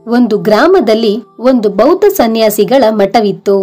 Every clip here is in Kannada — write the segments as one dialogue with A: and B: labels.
A: ಒಂದು ಗ್ರಾಮದಲ್ಲಿ ಒಂದು ಬೌದ್ಧ ಸನ್ಯಾಸಿಗಳ ಮಠವಿತ್ತು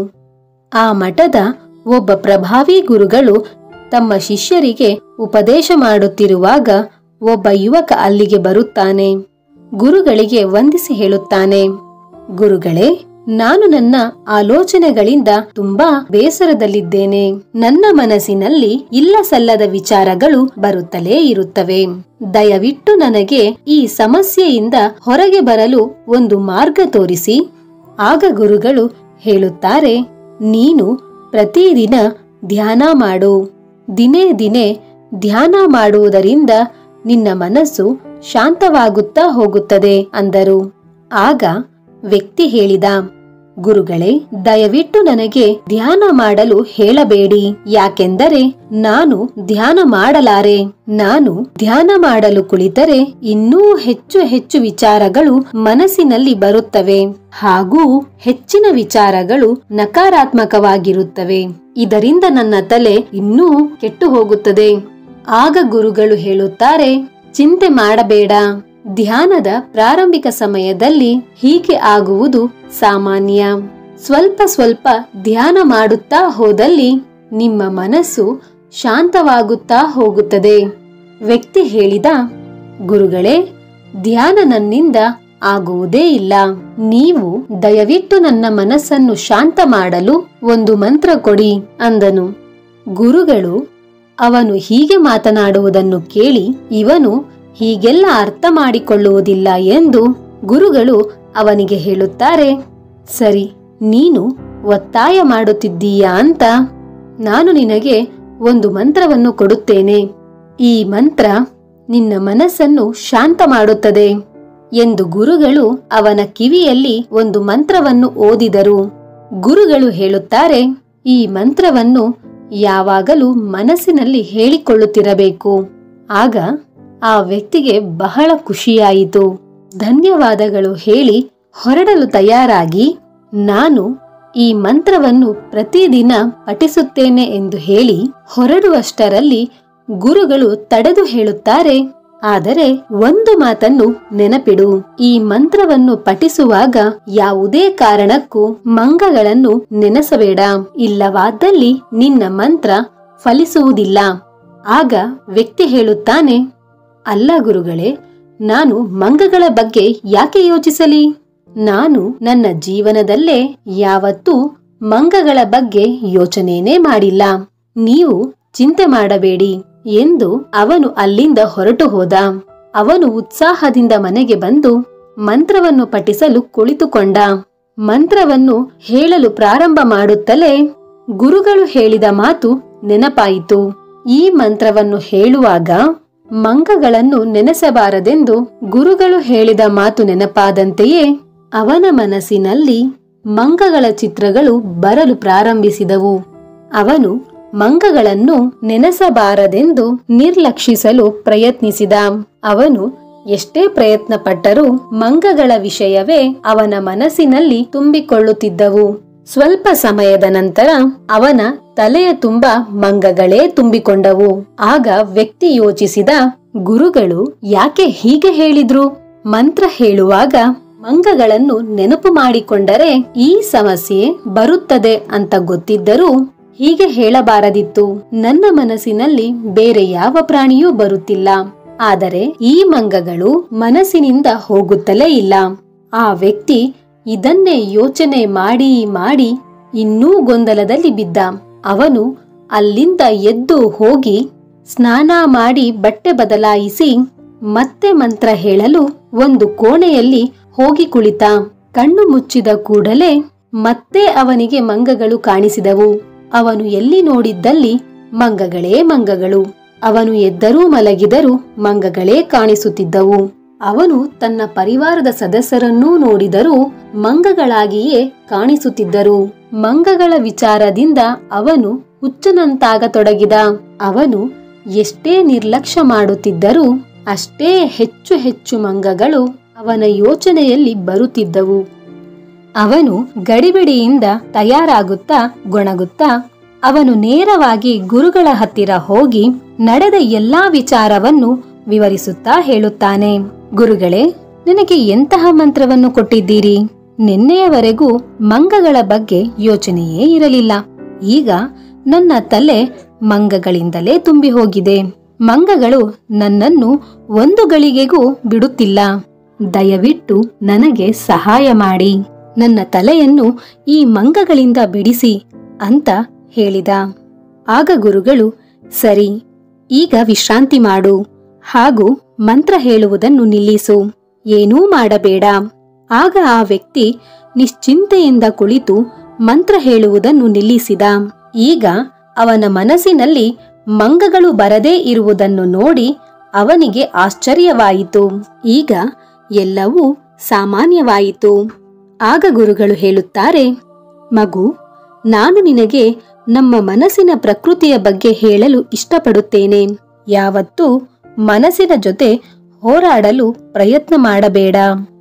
A: ಆ ಮಠದ ಒಬ್ಬ ಪ್ರಭಾವಿ ಗುರುಗಳು ತಮ್ಮ ಶಿಷ್ಯರಿಗೆ ಉಪದೇಶ ಮಾಡುತ್ತಿರುವಾಗ ಒಬ್ಬ ಯುವಕ ಅಲ್ಲಿಗೆ ಬರುತ್ತಾನೆ ಗುರುಗಳಿಗೆ ವಂದಿಸಿ ಹೇಳುತ್ತಾನೆ ಗುರುಗಳೇ ನಾನು ನನ್ನ ಆಲೋಚನೆಗಳಿಂದ ತುಂಬಾ ಬೇಸರದಲ್ಲಿದ್ದೇನೆ ನನ್ನ ಮನಸ್ಸಿನಲ್ಲಿ ಇಲ್ಲ ಸಲ್ಲದ ವಿಚಾರಗಳು ಬರುತ್ತಲೇ ಇರುತ್ತವೆ ದಯವಿಟ್ಟು ನನಗೆ ಈ ಸಮಸ್ಯೆಯಿಂದ ಹೊರಗೆ ಬರಲು ಒಂದು ಮಾರ್ಗ ತೋರಿಸಿ ಆಗ ಗುರುಗಳು ಹೇಳುತ್ತಾರೆ ನೀನು ಪ್ರತಿದಿನ ಧ್ಯಾನ ಮಾಡು ದಿನೇ ದಿನೇ ಧ್ಯಾನ ಮಾಡುವುದರಿಂದ ನಿನ್ನ ಮನಸ್ಸು ಶಾಂತವಾಗುತ್ತಾ ಹೋಗುತ್ತದೆ ಅಂದರು ಆಗ ವ್ಯಕ್ತಿ ಹೇಳಿದ ಗುರುಗಳೇ ದಯವಿಟ್ಟು ನನಗೆ ಧ್ಯಾನ ಮಾಡಲು ಹೇಳಬೇಡಿ ಯಾಕೆಂದರೆ ನಾನು ಧ್ಯಾನ ಮಾಡಲಾರೆ ನಾನು ಧ್ಯಾನ ಮಾಡಲು ಕುಳಿತರೆ ಇನ್ನೂ ಹೆಚ್ಚು ಹೆಚ್ಚು ವಿಚಾರಗಳು ಮನಸ್ಸಿನಲ್ಲಿ ಬರುತ್ತವೆ ಹಾಗೂ ಹೆಚ್ಚಿನ ವಿಚಾರಗಳು ನಕಾರಾತ್ಮಕವಾಗಿರುತ್ತವೆ ಇದರಿಂದ ನನ್ನ ತಲೆ ಇನ್ನೂ ಕೆಟ್ಟು ಹೋಗುತ್ತದೆ ಆಗ ಗುರುಗಳು ಹೇಳುತ್ತಾರೆ ಚಿಂತೆ ಮಾಡಬೇಡ ಧ್ಯಾನದ ಪ್ರಾರಂಭಿಕ ಸಮಯದಲ್ಲಿ ಹೀಗೆ ಆಗುವುದು ಸಾಮಾನ್ಯ ಸ್ವಲ್ಪ ಸ್ವಲ್ಪ ಧ್ಯಾನ ಮಾಡುತ್ತಾ ಹೋದಲ್ಲಿ ನಿಮ್ಮ ಮನಸ್ಸು ಶಾಂತವಾಗುತ್ತಾ ಹೋಗುತ್ತದೆ ವ್ಯಕ್ತಿ ಹೇಳಿದ ಗುರುಗಳೇ ಧ್ಯಾನ ನನ್ನಿಂದ ಆಗುವುದೇ ಇಲ್ಲ ನೀವು ದಯವಿಟ್ಟು ನನ್ನ ಮನಸ್ಸನ್ನು ಶಾಂತ ಮಾಡಲು ಒಂದು ಮಂತ್ರ ಕೊಡಿ ಅಂದನು ಗುರುಗಳು ಅವನು ಹೀಗೆ ಮಾತನಾಡುವುದನ್ನು ಕೇಳಿ ಇವನು ಹೀಗೆಲ್ಲ ಅರ್ಥ ಮಾಡಿಕೊಳ್ಳುವುದಿಲ್ಲ ಎಂದು ಗುರುಗಳು ಅವನಿಗೆ ಹೇಳುತ್ತಾರೆ ಸರಿ ನೀನು ಒತ್ತಾಯ ಮಾಡುತ್ತಿದ್ದೀಯಾ ಅಂತ ನಾನು ನಿನಗೆ ಒಂದು ಮಂತ್ರವನ್ನು ಕೊಡುತ್ತೇನೆ ಈ ಮಂತ್ರ ನಿನ್ನ ಮನಸ್ಸನ್ನು ಶಾಂತ ಮಾಡುತ್ತದೆ ಎಂದು ಗುರುಗಳು ಅವನ ಕಿವಿಯಲ್ಲಿ ಒಂದು ಮಂತ್ರವನ್ನು ಓದಿದರು ಗುರುಗಳು ಹೇಳುತ್ತಾರೆ ಈ ಮಂತ್ರವನ್ನು ಯಾವಾಗಲೂ ಮನಸ್ಸಿನಲ್ಲಿ ಹೇಳಿಕೊಳ್ಳುತ್ತಿರಬೇಕು ಆಗ ಆ ವ್ಯಕ್ತಿಗೆ ಬಹಳ ಖುಷಿಯಾಯಿತು ಧನ್ಯವಾದಗಳು ಹೇಳಿ ಹೊರಡಲು ತಯಾರಾಗಿ ನಾನು ಈ ಮಂತ್ರವನ್ನು ಪ್ರತಿದಿನ ಪಠಿಸುತ್ತೇನೆ ಎಂದು ಹೇಳಿ ಹೊರಡುವಷ್ಟರಲ್ಲಿ ಗುರುಗಳು ತಡೆದು ಹೇಳುತ್ತಾರೆ ಆದರೆ ಒಂದು ಮಾತನ್ನು ನೆನಪಿಡು ಈ ಮಂತ್ರವನ್ನು ಪಠಿಸುವಾಗ ಯಾವುದೇ ಕಾರಣಕ್ಕೂ ಮಂಗಗಳನ್ನು ನೆನೆಸಬೇಡ ಇಲ್ಲವಾದಲ್ಲಿ ನಿನ್ನ ಮಂತ್ರ ಫಲಿಸುವುದಿಲ್ಲ ಆಗ ವ್ಯಕ್ತಿ ಹೇಳುತ್ತಾನೆ ಅಲ್ಲ ಗುರುಗಳೇ ನಾನು ಮಂಗಗಳ ಬಗ್ಗೆ ಯಾಕೆ ಯೋಚಿಸಲಿ ನಾನು ನನ್ನ ಜೀವನದಲ್ಲೇ ಯಾವತ್ತೂ ಮಂಗಗಳ ಬಗ್ಗೆ ಯೋಚನೆನೇ ಮಾಡಿಲ್ಲ ನೀವು ಚಿಂತೆ ಮಾಡಬೇಡಿ ಎಂದು ಅವನು ಅಲ್ಲಿಂದ ಹೊರಟು ಹೋದ ಅವನು ಉತ್ಸಾಹದಿಂದ ಮನೆಗೆ ಬಂದು ಮಂತ್ರವನ್ನು ಪಠಿಸಲು ಕುಳಿತುಕೊಂಡ ಮಂತ್ರವನ್ನು ಹೇಳಲು ಪ್ರಾರಂಭ ಮಾಡುತ್ತಲೇ ಗುರುಗಳು ಹೇಳಿದ ಮಾತು ನೆನಪಾಯಿತು ಈ ಮಂತ್ರವನ್ನು ಹೇಳುವಾಗ ಮಂಗಗಳನ್ನು ನೆನೆಸಬಾರದೆಂದು ಗುರುಗಳು ಹೇಳಿದ ಮಾತು ನೆನಪಾದಂತೆಯೇ ಅವನ ಮನಸ್ಸಿನಲ್ಲಿ ಮಂಗಗಳ ಚಿತ್ರಗಳು ಬರಲು ಪ್ರಾರಂಭಿಸಿದವು ಅವನು ಮಂಗಗಳನ್ನು ನೆನೆಸಬಾರದೆಂದು ನಿರ್ಲಕ್ಷಿಸಲು ಪ್ರಯತ್ನಿಸಿದ ಅವನು ಎಷ್ಟೇ ಪ್ರಯತ್ನ ಪಟ್ಟರೂ ಮಂಗಗಳ ವಿಷಯವೇ ಅವನ ಮನಸ್ಸಿನಲ್ಲಿ ತುಂಬಿಕೊಳ್ಳುತ್ತಿದ್ದವು ಸ್ವಲ್ಪ ಸಮಯದ ನಂತರ ಅವನ ತಲೆಯ ತುಂಬ ಮಂಗಗಳೇ ತುಂಬಿಕೊಂಡವು ಆಗ ವ್ಯಕ್ತಿ ಯೋಚಿಸಿದ ಗುರುಗಳು ಯಾಕೆ ಹೀಗೆ ಹೇಳಿದ್ರು ಮಂತ್ರ ಹೇಳುವಾಗ ಮಂಗಗಳನ್ನು ನೆನಪು ಮಾಡಿಕೊಂಡರೆ ಈ ಸಮಸ್ಯೆ ಬರುತ್ತದೆ ಅಂತ ಗೊತ್ತಿದ್ದರೂ ಹೀಗೆ ಹೇಳಬಾರದಿತ್ತು ನನ್ನ ಮನಸ್ಸಿನಲ್ಲಿ ಬೇರೆ ಯಾವ ಪ್ರಾಣಿಯೂ ಬರುತ್ತಿಲ್ಲ ಆದರೆ ಈ ಮಂಗಗಳು ಮನಸ್ಸಿನಿಂದ ಹೋಗುತ್ತಲೇ ಇಲ್ಲ ಆ ವ್ಯಕ್ತಿ ಇದನ್ನೇ ಯೋಚನೆ ಮಾಡಿ ಮಾಡಿ ಇನ್ನೂ ಗೊಂದಲದಲ್ಲಿ ಬಿದ್ದ ಅವನು ಅಲ್ಲಿಂದ ಎದ್ದು ಹೋಗಿ ಸ್ನಾನ ಮಾಡಿ ಬಟ್ಟೆ ಬದಲಾಯಿಸಿ ಮತ್ತೆ ಮಂತ್ರ ಹೇಳಲು ಒಂದು ಕೋಣೆಯಲ್ಲಿ ಹೋಗಿ ಕುಳಿತ ಕಣ್ಣು ಮುಚ್ಚಿದ ಕೂಡಲೇ ಮತ್ತೆ ಅವನಿಗೆ ಮಂಗಗಳು ಕಾಣಿಸಿದವು ಅವನು ಎಲ್ಲಿ ನೋಡಿದ್ದಲ್ಲಿ ಮಂಗಗಳೇ ಮಂಗಗಳು ಅವನು ಎದ್ದರೂ ಮಲಗಿದರೂ ಮಂಗಗಳೇ ಕಾಣಿಸುತ್ತಿದ್ದವು ಅವನು ತನ್ನ ಪರಿವಾರದ ಸದಸ್ಯರನ್ನೂ ನೋಡಿದರೂ ಮಂಗಗಳಾಗಿಯೇ ಕಾಣಿಸುತ್ತಿದ್ದರು ಮಂಗಗಳ ವಿಚಾರದಿಂದ ಅವನು ಹುಚ್ಚನಂತಾಗತೊಡಗಿದ ಅವನು ಎಷ್ಟೇ ನಿರ್ಲಕ್ಷ್ಯ ಮಾಡುತ್ತಿದ್ದರೂ ಅಷ್ಟೇ ಹೆಚ್ಚು ಹೆಚ್ಚು ಮಂಗಗಳು ಅವನ ಯೋಚನೆಯಲ್ಲಿ ಬರುತ್ತಿದ್ದವು ಅವನು ಗಡಿಬಿಡಿಯಿಂದ ತಯಾರಾಗುತ್ತಾ ಗೊಣಗುತ್ತಾ ಅವನು ನೇರವಾಗಿ ಗುರುಗಳ ಹತ್ತಿರ ಹೋಗಿ ನಡೆದ ಎಲ್ಲಾ ವಿಚಾರವನ್ನು ವಿವರಿಸುತ್ತಾ ಹೇಳುತ್ತಾನೆ ಗುರುಗಳೇ ನಿನಗೆ ಎಂತಹ ಮಂತ್ರವನ್ನು ಕೊಟ್ಟಿದ್ದೀರಿ ನಿನ್ನೆಯವರೆಗೂ ಮಂಗಗಳ ಬಗ್ಗೆ ಯೋಚನೆಯೇ ಇರಲಿಲ್ಲ ಈಗ ನನ್ನ ತಲೆ ಮಂಗಗಳಿಂದಲೇ ತುಂಬಿ ಹೋಗಿದೆ ಮಂಗಗಳು ನನ್ನನ್ನು ಒಂದು ಗಳಿಗೆಗೂ ಬಿಡುತ್ತಿಲ್ಲ ದಯವಿಟ್ಟು ನನಗೆ ಸಹಾಯ ಮಾಡಿ ನನ್ನ ತಲೆಯನ್ನು ಈ ಮಂಗಗಳಿಂದ ಬಿಡಿಸಿ ಅಂತ ಹೇಳಿದ ಆಗ ಗುರುಗಳು ಸರಿ ಈಗ ವಿಶ್ರಾಂತಿ ಮಾಡು ಹಾಗೂ ಮಂತ್ರ ಹೇಳುವುದನ್ನು ನಿಲ್ಲಿಸು ಏನೂ ಮಾಡಬೇಡ ಆಗ ಆ ವ್ಯಕ್ತಿ ನಿಶ್ಚಿಂತೆಯಿಂದ ಕುಳಿತು ಮಂತ್ರ ಹೇಳುವುದನ್ನು ನಿಲ್ಲಿಸಿದ ಈಗ ಅವನ ಮನಸ್ಸಿನಲ್ಲಿ ಮಂಗಗಳು ಬರದೇ ಇರುವುದನ್ನು ನೋಡಿ ಅವನಿಗೆ ಆಶ್ಚರ್ಯವಾಯಿತು ಈಗ ಎಲ್ಲವೂ ಸಾಮಾನ್ಯವಾಯಿತು ಆಗ ಗುರುಗಳು ಹೇಳುತ್ತಾರೆ ಮಗು ನಾನು ನಿನಗೆ ನಮ್ಮ ಮನಸ್ಸಿನ ಪ್ರಕೃತಿಯ ಬಗ್ಗೆ ಹೇಳಲು ಇಷ್ಟಪಡುತ್ತೇನೆ ಯಾವತ್ತೂ ಮನಸ್ಸಿನ ಜೊತೆ ಹೋರಾಡಲು ಪ್ರಯತ್ನ ಮಾಡಬೇಡ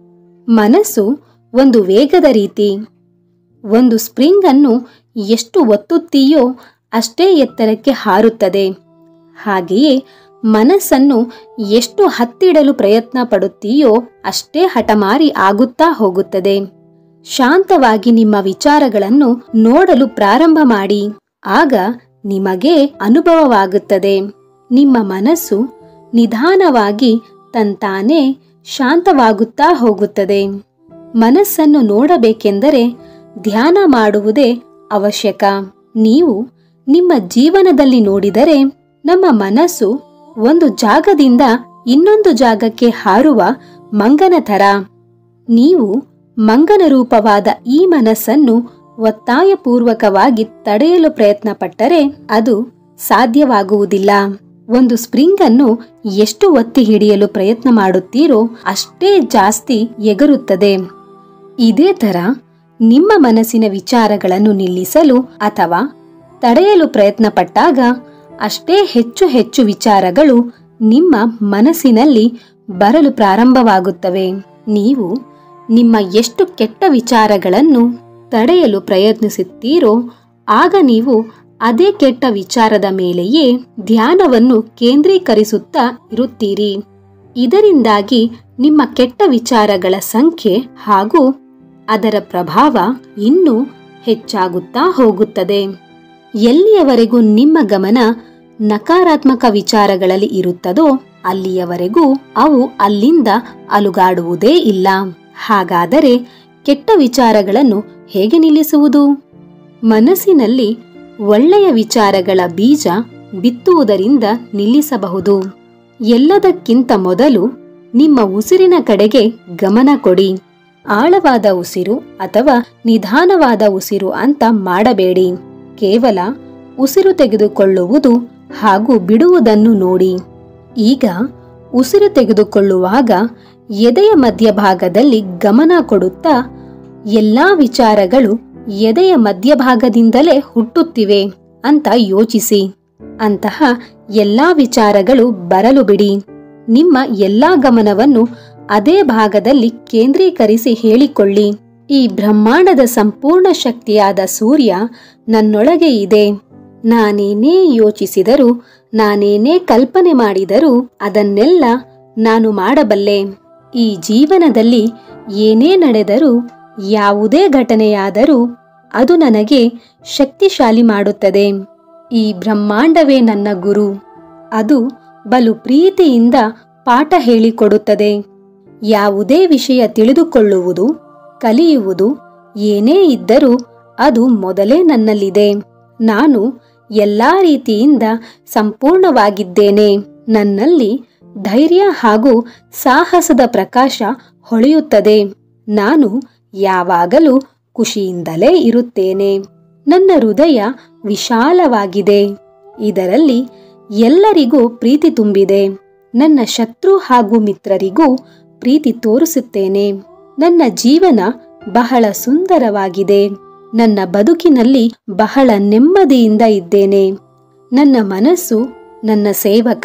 A: ಮನಸ್ಸು ಒಂದು ವೇಗದ ರೀತಿ ಒಂದು ಸ್ಪ್ರಿಂಗ್ ಅನ್ನು ಎಷ್ಟು ಒತ್ತುತ್ತೀಯೋ ಅಷ್ಟೇ ಎತ್ತರಕ್ಕೆ ಹಾರುತ್ತದೆ ಹಾಗೆಯೇ ಮನಸ್ಸನ್ನು ಎಷ್ಟು ಹತ್ತಿಡಲು ಪ್ರಯತ್ನ ಪಡುತ್ತೀಯೋ ಅಷ್ಟೇ ಹಠಮಾರಿ ಆಗುತ್ತಾ ಹೋಗುತ್ತದೆ ಶಾಂತವಾಗಿ ನಿಮ್ಮ ವಿಚಾರಗಳನ್ನು ನೋಡಲು ಪ್ರಾರಂಭ ಮಾಡಿ ಆಗ ನಿಮಗೆ ಅನುಭವವಾಗುತ್ತದೆ ನಿಮ್ಮ ಮನಸ್ಸು ನಿಧಾನವಾಗಿ ತಂತಾನೇ ಶಾಂತವಾಗುತ್ತಾ ಹೋಗುತ್ತದೆ ಮನಸ್ಸನ್ನು ನೋಡಬೇಕೆಂದರೆ ಧ್ಯಾನ ಮಾಡುವುದೇ ಅವಶ್ಯಕ ನೀವು ನಿಮ್ಮ ಜೀವನದಲ್ಲಿ ನೋಡಿದರೆ ನಮ್ಮ ಮನಸ್ಸು ಒಂದು ಜಾಗದಿಂದ ಇನ್ನೊಂದು ಜಾಗಕ್ಕೆ ಹಾರುವ ಮಂಗನ ಥರ ನೀವು ಮಂಗನ ರೂಪವಾದ ಈ ಮನಸ್ಸನ್ನು ಒತ್ತಾಯಪೂರ್ವಕವಾಗಿ ತಡೆಯಲು ಪ್ರಯತ್ನ ಪಟ್ಟರೆ ಅದು ಸಾಧ್ಯವಾಗುವುದಿಲ್ಲ ಒಂದು ಸ್ಪ್ರಿಂಗ್ ಅನ್ನು ಎಷ್ಟು ಒತ್ತಿ ಹಿಡಿಯಲು ಪ್ರಯತ್ನ ಮಾಡುತ್ತೀರೋ ಅಷ್ಟೇ ಜಾಸ್ತಿ ಎಗರುತ್ತದೆ ಇದೇ ತರ ನಿಮ್ಮ ಮನಸ್ಸಿನ ವಿಚಾರಗಳನ್ನು ನಿಲ್ಲಿಸಲು ಅಥವಾ ತಡೆಯಲು ಪ್ರಯತ್ನ ಪಟ್ಟಾಗ ಅಷ್ಟೇ ಹೆಚ್ಚು ಹೆಚ್ಚು ವಿಚಾರಗಳು ನಿಮ್ಮ ಮನಸ್ಸಿನಲ್ಲಿ ಬರಲು ಪ್ರಾರಂಭವಾಗುತ್ತವೆ ನೀವು ನಿಮ್ಮ ಎಷ್ಟು ಕೆಟ್ಟ ವಿಚಾರಗಳನ್ನು ತಡೆಯಲು ಪ್ರಯತ್ನಿಸುತ್ತೀರೋ ಆಗ ನೀವು ಅದೇ ಕೆಟ್ಟ ವಿಚಾರದ ಮೇಲೆಯೇ ಧ್ಯಾನವನ್ನು ಕೇಂದ್ರೀಕರಿಸುತ್ತಾ ಇರುತ್ತೀರಿ ಇದರಿಂದಾಗಿ ನಿಮ್ಮ ಕೆಟ್ಟ ವಿಚಾರಗಳ ಸಂಖ್ಯೆ ಹಾಗೂ ಅದರ ಪ್ರಭಾವ ಇನ್ನೂ ಹೆಚ್ಚಾಗುತ್ತಾ ಹೋಗುತ್ತದೆ ಎಲ್ಲಿಯವರೆಗೂ ನಿಮ್ಮ ಗಮನ ನಕಾರಾತ್ಮಕ ವಿಚಾರಗಳಲ್ಲಿ ಇರುತ್ತದೋ ಅಲ್ಲಿಯವರೆಗೂ ಅವು ಅಲ್ಲಿಂದ ಅಲುಗಾಡುವುದೇ ಇಲ್ಲ ಹಾಗಾದರೆ ಕೆಟ್ಟ ವಿಚಾರಗಳನ್ನು ಹೇಗೆ ನಿಲ್ಲಿಸುವುದು ಮನಸ್ಸಿನಲ್ಲಿ ಒಳ್ಳೆಯ ವಿಚಾರಗಳ ಬೀಜ ಬಿತ್ತುವುದರಿಂದ ನಿಲ್ಲಿಸಬಹುದು ಎಲ್ಲದಕ್ಕಿಂತ ಮೊದಲು ನಿಮ್ಮ ಉಸಿರಿನ ಕಡೆಗೆ ಗಮನ ಕೊಡಿ ಆಳವಾದ ಉಸಿರು ಅಥವಾ ನಿಧಾನವಾದ ಉಸಿರು ಅಂತ ಮಾಡಬೇಡಿ ಕೇವಲ ಉಸಿರು ತೆಗೆದುಕೊಳ್ಳುವುದು ಹಾಗೂ ಬಿಡುವುದನ್ನು ನೋಡಿ ಈಗ ಉಸಿರು ತೆಗೆದುಕೊಳ್ಳುವಾಗ ಎದೆಯ ಮಧ್ಯಭಾಗದಲ್ಲಿ ಗಮನ ಕೊಡುತ್ತಾ ಎಲ್ಲಾ ವಿಚಾರಗಳು ಎದೆಯ ಮಧ್ಯಭಾಗದಿಂದಲೇ ಹುಟ್ಟುತ್ತಿವೆ ಅಂತ ಯೋಚಿಸಿ ಅಂತಹ ಎಲ್ಲಾ ವಿಚಾರಗಳು ಬರಲು ಬಿಡಿ ನಿಮ್ಮ ಎಲ್ಲಾ ಗಮನವನ್ನು ಅದೇ ಭಾಗದಲ್ಲಿ ಕೇಂದ್ರೀಕರಿಸಿ ಹೇಳಿಕೊಳ್ಳಿ ಈ ಬ್ರಹ್ಮಾಂಡದ ಸಂಪೂರ್ಣ ಶಕ್ತಿಯಾದ ಸೂರ್ಯ ನನ್ನೊಳಗೆ ಇದೆ ನಾನೇನೇ ಯೋಚಿಸಿದರೂ ನಾನೇನೇ ಕಲ್ಪನೆ ಮಾಡಿದರೂ ಅದನ್ನೆಲ್ಲ ನಾನು ಮಾಡಬಲ್ಲೆ ಈ ಜೀವನದಲ್ಲಿ ಏನೇ ನಡೆದರೂ ಯಾವುದೇ ಘಟನೆಯಾದರೂ ಅದು ನನಗೆ ಶಕ್ತಿಶಾಲಿ ಮಾಡುತ್ತದೆ ಈ ಬ್ರಹ್ಮಾಂಡವೇ ನನ್ನ ಗುರು ಅದು ಬಲು ಪ್ರೀತಿಯಿಂದ ಪಾಠ ಹೇಳಿಕೊಡುತ್ತದೆ ಯಾವುದೇ ವಿಷಯ ತಿಳಿದುಕೊಳ್ಳುವುದು ಕಲಿಯುವುದು ಏನೇ ಇದ್ದರೂ ಅದು ಮೊದಲೇ ನನ್ನಲ್ಲಿದೆ ನಾನು ಎಲ್ಲಾ ರೀತಿಯಿಂದ ಸಂಪೂರ್ಣವಾಗಿದ್ದೇನೆ ನನ್ನಲ್ಲಿ ಧೈರ್ಯ ಹಾಗೂ ಸಾಹಸದ ಪ್ರಕಾಶ ಹೊಳೆಯುತ್ತದೆ ನಾನು ಯಾವಾಗಲೂ ಖುಷಿಯಿಂದಲೇ ಇರುತ್ತೇನೆ ನನ್ನ ಹೃದಯ ವಿಶಾಲವಾಗಿದೆ ಇದರಲ್ಲಿ ಎಲ್ಲರಿಗೂ ಪ್ರೀತಿ ತುಂಬಿದೆ ನನ್ನ ಶತ್ರು ಹಾಗೂ ಮಿತ್ರರಿಗೂ ಪ್ರೀತಿ ತೋರಿಸುತ್ತೇನೆ ನನ್ನ ಜೀವನ ಬಹಳ ಸುಂದರವಾಗಿದೆ ನನ್ನ ಬದುಕಿನಲ್ಲಿ ಬಹಳ ನೆಮ್ಮದಿಯಿಂದ ಇದ್ದೇನೆ ನನ್ನ ಮನಸ್ಸು ನನ್ನ ಸೇವಕ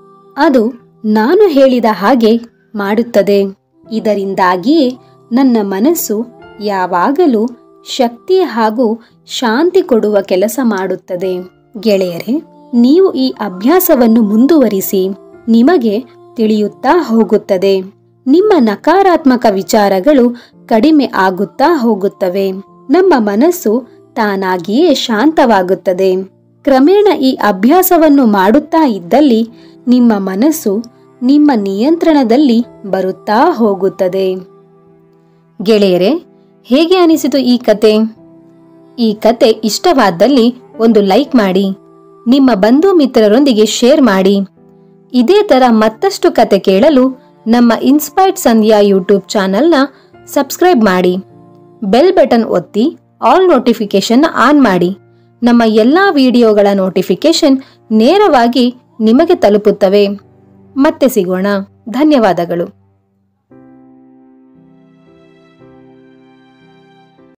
A: ಅದು ನಾನು ಹೇಳಿದ ಹಾಗೆ ಮಾಡುತ್ತದೆ ಇದರಿಂದಾಗಿಯೇ ನನ್ನ ಮನಸ್ಸು ಯಾವಾಗಲೂ ಶಕ್ತಿ ಹಾಗೂ ಶಾಂತಿ ಕೊಡುವ ಕೆಲಸ ಮಾಡುತ್ತದೆ ಗೆಳೆಯರೆ ನೀವು ಈ ಅಭ್ಯಾಸವನ್ನು ಮುಂದುವರಿಸಿ ನಿಮಗೆ ತಿಳಿಯುತ್ತಾ ಹೋಗುತ್ತದೆ ನಿಮ್ಮ ನಕಾರಾತ್ಮಕ ವಿಚಾರಗಳು ಕಡಿಮೆ ಆಗುತ್ತಾ ಹೋಗುತ್ತವೆ ನಮ್ಮ ಮನಸ್ಸು ತಾನಾಗಿಯೇ ಶಾಂತವಾಗುತ್ತದೆ ಕ್ರಮೇಣ ಈ ಅಭ್ಯಾಸವನ್ನು ಮಾಡುತ್ತಾ ಇದ್ದಲ್ಲಿ ನಿಮ್ಮ ಮನಸ್ಸು ನಿಮ್ಮ ನಿಯಂತ್ರಣದಲ್ಲಿ ಬರುತ್ತಾ ಹೋಗುತ್ತದೆ ಗೆಳೆಯರೆ ಹೇಗೆ ಅನಿಸಿತು ಈ ಕತೆ ಈ ಕತೆ ಇಷ್ಟವಾದಲ್ಲಿ ಒಂದು ಲೈಕ್ ಮಾಡಿ ನಿಮ್ಮ ಬಂಧು ಮಿತ್ರರೊಂದಿಗೆ ಶೇರ್ ಮಾಡಿ ಇದೇ ತರ ಮತ್ತಷ್ಟು ಕತೆ ಕೇಳಲು ನಮ್ಮ ಇನ್ಸ್ಪೈರ್ಡ್ ಸಂಧ್ಯಾ ಯೂಟ್ಯೂಬ್ ಚಾನೆಲ್ನ ಸಬ್ಸ್ಕ್ರೈಬ್ ಮಾಡಿ ಬೆಲ್ ಬಟನ್ ಒತ್ತಿ ಆಲ್ ನೋಟಿಫಿಕೇಶನ್ ಆನ್ ಮಾಡಿ ನಮ್ಮ ಎಲ್ಲಾ ವಿಡಿಯೋಗಳ ನೋಟಿಫಿಕೇಶನ್ ನೇರವಾಗಿ ನಿಮಗೆ ತಲುಪುತ್ತವೆ ಮತ್ತೆ ಸಿಗೋಣ ಧನ್ಯವಾದಗಳು